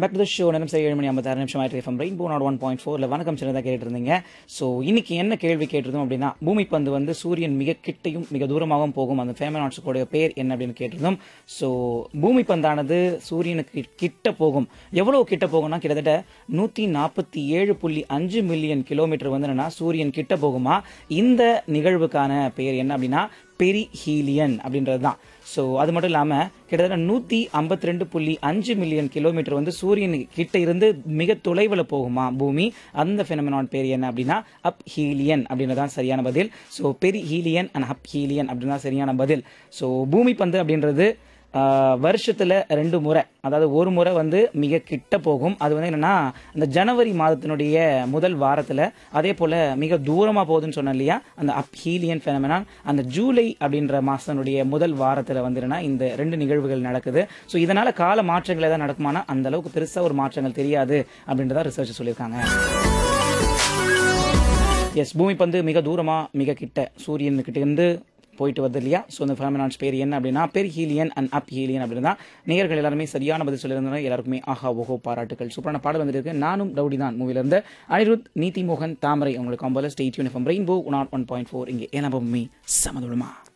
back to the show நேரம் சரி ஏழு மணி ஐம்பத்தாறு நிமிஷம் ஆயிட்டு FM rainbow nought one point ஃபோரில் வணக்கம் சின்னதாக கேட்டுட்டு இருந்தீங்க ஸோ இன்னைக்கு என்ன கேள்வி கேட்டிருந்தோம் அப்படின்னா பூமி பந்து வந்து சூரியன் மிக கிட்டையும் மிக தூரமாகவும் போகும் அந்த ஃபேமனாட்ஸுடைய பேர் என்ன அப்படின்னு கேட்டிருந்தோம் ஸோ பூமி பந்தானது சூரியனுக்கு கிட்ட போகும் எவ்வளவு கிட்ட போகும்னா கிட்டத்தட்ட நூற்றி நாற்பத்தி ஏழு புள்ளி அஞ்சு மில்லியன் கிலோமீட்டர் வந்து என்னன்னா சூரியன் கிட்ட போகுமா இந்த நிகழ்வுக்கான பேர் என்ன அப்படின்னா பெரிஹீலியன் அப்படின்றது தான் ஸோ அது மட்டும் இல்லாமல் கிட்டத்தட்ட நூற்றி ஐம்பத்தி ரெண்டு புள்ளி அஞ்சு மில்லியன் கிலோமீட்டர் வந்து சூரியன் கிட்ட இருந்து மிக தொலைவில் போகுமா பூமி அந்த ஃபெனமினான் பேர் என்ன அப்படின்னா அப் ஹீலியன் அப்படின்றதான் சரியான பதில் ஸோ பெரி ஹீலியன் அண்ட் அப் ஹீலியன் அப்படின்னு தான் சரியான பதில் ஸோ பூமி பந்து அப்படின்றது ஆஹ், வருஷத்துல ரெண்டு முறை அதாவது ஒரு முறை வந்து மிக கிட்ட போகும் அது வந்து என்னன்னா அந்த ஜனவரி மாதத்தினுடைய முதல் வாரத்துல அதே போல மிக தூரமா போகுதுன்னு சொன்னேன் இல்லையா அந்த அப் ஹீலியன் ஃபெனமெனான் அந்த ஜூலை அப்படின்ற மாசத்தினுடைய முதல் வாரத்துல வந்து என்னன்னா இந்த ரெண்டு நிகழ்வுகள் நடக்குது ஸோ இதனால கால மாற்றங்கள் ஏதாவது நடக்குமானா அந்த அளவுக்கு பெருசா ஒரு மாற்றங்கள் தெரியாது அப்படின்றத ரிசர்ச் சொல்லியிருக்காங்க எஸ் பூமி பந்து மிக தூரமா மிக கிட்ட சூரியன் கிட்ட இருந்து போயிட்டு வருது இல்லையா ஸோ அந்த ஃபெனமினான்ஸ் பேர் என்ன அப்படின்னா பெர் ஹீலியன் அண்ட் அப் ஹீலியன் அப்படின்னு தான் நேயர்கள் எல்லாருமே சரியான பதில் சொல்லியிருந்தாங்க எல்லாருக்குமே ஆஹா ஓஹோ பாராட்டுகள் சூப்பரான பாடல் வந்துட்டு இருக்கு நானும் ரவுடி தான் மூவிலிருந்து அனிருத் நீதி மோகன் தாமரை உங்களுக்கு காம்போல state uniform rainbow one one point four இங்கே ஏன்னா மீ சமதுளமா